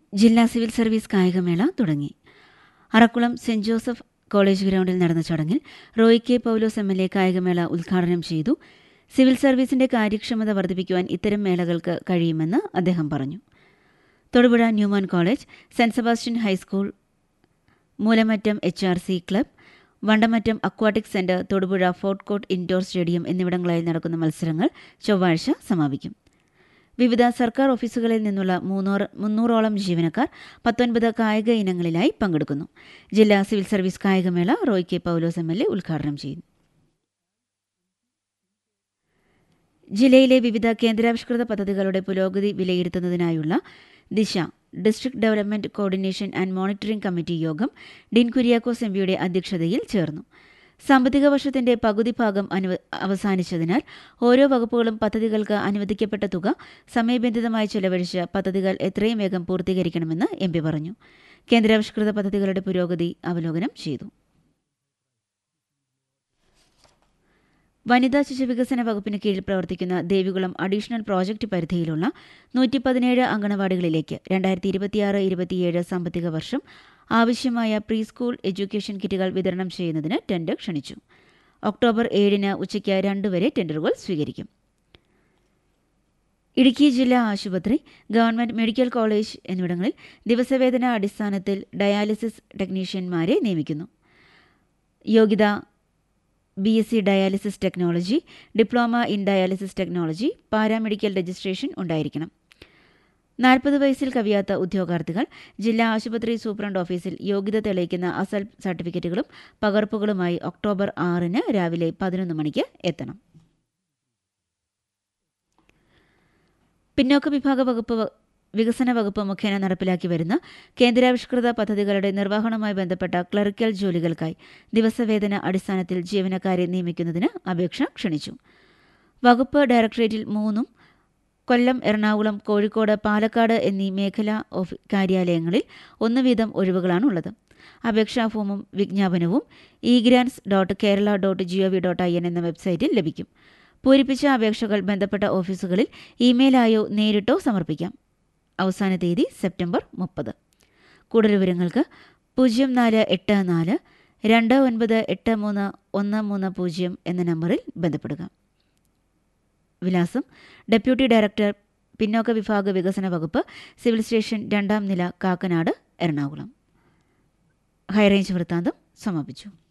ജില്ലാ civil service കായികമേള തുടങ്ങി അറക്കുളം സെന്റ് ജോസഫ് കോളേജ് ഗ്രൗണ്ടിൽ നടന്ന ചടങ്ങിൽ Roy K Paulose M L A കായികമേള ഉദ്ഘാടനം ചെയ്തു സിവിൽ സർവീസിന്റെ കാര്യക്ഷമത വർദ്ധിപ്പിക്കുവാൻ ഇത്തരം മേളകൾക്ക് കഴിയുമെന്ന് അദ്ദേഹം പറഞ്ഞു Thodupuzha Newman college Saint Sebastian high school Moolamattam H R C club Vandamattam aquatic centre Thodupuzha fort court indoor stadium എന്നിവിടങ്ങളിൽ നടക്കുന്ന മത്സരങ്ങൾ ചൊവ്വാഴ്ച സമാപിക്കും വിവിധ സർക്കാർ ഓഫീസുകളിൽ നിന്നുള്ള മൂന്നൂറ് മുന്നൂറോളം ജീവനക്കാർ പത്തൊൻപത് കായിക ഇനങ്ങളിലായി പങ്കെടുക്കുന്നു ജില്ലാ സിവിൽ സർവീസ് കായികമേള Roy K Paulose M L A ഉദ്ഘാടനം ചെയ്തു ജില്ലയിലെ വിവിധ കേന്ദ്രാവിഷ്കൃത പദ്ധതികളുടെ പുരോഗതി വിലയിരുത്തുന്നതിനായുള്ള Disha district development coordination and monitoring committee യോഗം ഡിൻ കുര്യാക്കോസ് എംപിയുടെ അധ്യക്ഷതയിൽ ചേർന്നു സാമ്പത്തിക വർഷത്തിന്റെ പകുതി ഭാഗം അനുവ അവസാനിച്ചതിനാൽ ഓരോ വകുപ്പുകളും പദ്ധതികൾക്ക് അനുവദിക്കപ്പെട്ട തുക സമയബന്ധിതമായി ചെലവഴിച്ച് പദ്ധതികൾ എത്രയും വേഗം പൂർത്തീകരിക്കണമെന്ന് എം പി പറഞ്ഞു കേന്ദ്രാവിഷ്കൃത പദ്ധതികളുടെ പുരോഗതി അവലോകനം ചെയ്തു വനിതാ ശിശുവികസന വകുപ്പിന് കീഴിൽ പ്രവർത്തിക്കുന്ന ദേവികുളം അഡീഷണൽ പ്രോജക്റ്റ് പരിധിയിലുള്ള നൂറ്റി പതിനേഴ് അങ്കണവാടികളിലേക്ക് രണ്ടായിരത്തി ഇരുപത്തിയാറ് ഇരുപത്തിയേഴ് സാമ്പത്തിക വർഷം ആവശ്യമായ പ്രീ സ്കൂൾ എഡ്യൂക്കേഷൻ കിറ്റുകൾ വിതരണം ചെയ്യുന്നതിന് ടെൻഡർ ക്ഷണിച്ചു ഒക്ടോബർ ഏഴിന് ഉച്ചയ്ക്ക് രണ്ട് വരെ ടെൻഡറുകൾ സ്വീകരിക്കും ഇടുക്കി ജില്ലാ ആശുപത്രി ഗവൺമെന്റ് മെഡിക്കൽ കോളേജ് എന്നിവിടങ്ങളിൽ ദിവസവേതന അടിസ്ഥാനത്തിൽ ഡയാലിസിസ് ടെക്നീഷ്യന്മാരെ നിയമിക്കുന്നു യോഗ്യത B S C dialysis technology diploma in dialysis technology paramedical registration ഉണ്ടായിരിക്കണം നാൽപ്പത് വയസ്സിൽ കവിയാത്ത ഉദ്യോഗാർത്ഥികൾ ജില്ലാ ആശുപത്രി സൂപ്രണ്ട് ഓഫീസിൽ യോഗ്യത തെളിയിക്കുന്ന അസൽ സർട്ടിഫിക്കറ്റുകളും പകർപ്പുകളുമായി ഒക്ടോബർ ആറിന് രാവിലെ പതിനൊന്ന് മണിക്ക് എത്തണം പിന്നോക്ക വിഭാഗ വകുപ്പ് വികസന വകുപ്പ് മുഖേന നടപ്പിലാക്കി വരുന്ന കേന്ദ്രാവിഷ്കൃത പദ്ധതികളുടെ നിർവഹണവുമായി ബന്ധപ്പെട്ട ക്ലറിക്കൽ ജോലികൾക്കായി ദിവസവേതന അടിസ്ഥാനത്തിൽ ജീവനക്കാരെ നിയമിക്കുന്നതിന് അപേക്ഷ ക്ഷണിച്ചു വകുപ്പ് ഡയറക്ടറേറ്റിൽ മൂന്നും കൊല്ലം എറണാകുളം കോഴിക്കോട് പാലക്കാട് എന്നീ മേഖലാ ഓഫി കാര്യാലയങ്ങളിൽ ഒന്ന് വീതം ഒഴിവുകളാണുള്ളത് അപേക്ഷാ ഫോമും വിജ്ഞാപനവും e grants dot Kerala dot G O V dot I N എന്ന വെബ്സൈറ്റിൽ ലഭിക്കും പൂരിപ്പിച്ച അപേക്ഷകൾ ബന്ധപ്പെട്ട ഓഫീസുകളിൽ ഇമെയിലായോ നേരിട്ടോ സമർപ്പിക്കാം അവസാന തീയതി സെപ്റ്റംബർ മുപ്പത് കൂടുതൽ വിവരങ്ങൾക്ക് പൂജ്യം നാല് എട്ട് നാല് രണ്ട് ഒൻപത് എട്ട് മൂന്ന് ഒന്ന് മൂന്ന് പൂജ്യം എന്ന നമ്പറിൽ ബന്ധപ്പെടുക വിലാസം ഡെപ്യൂട്ടി ഡയറക്ടർ പിന്നോക്ക വിഭാഗ വികസന വകുപ്പ് സിവിൽ സ്റ്റേഷൻ രണ്ടാം നില കാക്കനാട് എറണാകുളം ഹൈറേഞ്ച് വൃത്താന്തം സമാപിച്ചു